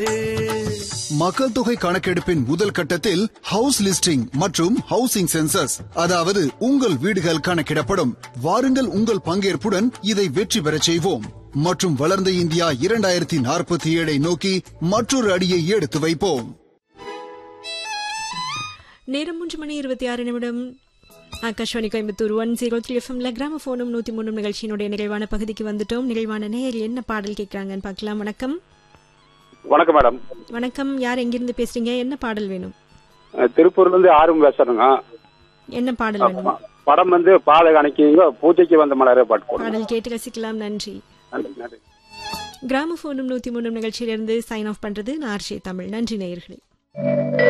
மக்கள் தொகை கணக்கெடுப்பின் முதல் கட்டத்தில் ஹவுஸ் லிஸ்டிங் மற்றும் ஹவுசிங் சென்சஸ் அதாவது உங்கள் வீடுகள் கணக்கிடப்படும் வாருங்கள் உங்கள் பங்கேற்புடன் இதை வெற்றி பெறச் செய்வோம் மற்றும் வளர்ந்த இந்தியா இரண்டாயிரத்தி நாற்பத்தி ஏழை நோக்கி மற்றொரு அடியை எடுத்து வைப்போம் நேரம் மூன்று மணி இருபத்தி ஆறு நிமிடம் Akashvani Coimbatore one zero three எஃப்எம்ல கிராமபோனும் நூத்தி மூணு நிகழ்ச்சியினுடைய நிறைவான பகுதிக்கு வந்துட்டோம் நிறைவான நேயர் என்ன பாடல் கேட்கறாங்கன்னு பார்க்கலாம் வணக்கம் வணக்கம் மேடம் வணக்கம் யார் எங்கிருந்து பேசுறீங்க என்ன பாடல் வேணும் அஹ் திருப்பூர்ல இருந்து ஆர்வம் பேசுறேங்க என்ன பாடல் வேணும் படம் வந்து பாதை கணக்கிங்க பூஜைக்கு வந்த மலரே பாட்டு போடுங்க பாடல் கேட்டு ரசிக்கலாம் நன்றி நன்றி நன்றி கிராமபோனும் நூத்தி மூணு நிகழ்ச்சியிலிருந்து சைன் ஆஃப் பண்றது நான் ஆர்ஷே தமிழ் நன்றி நேயர்களே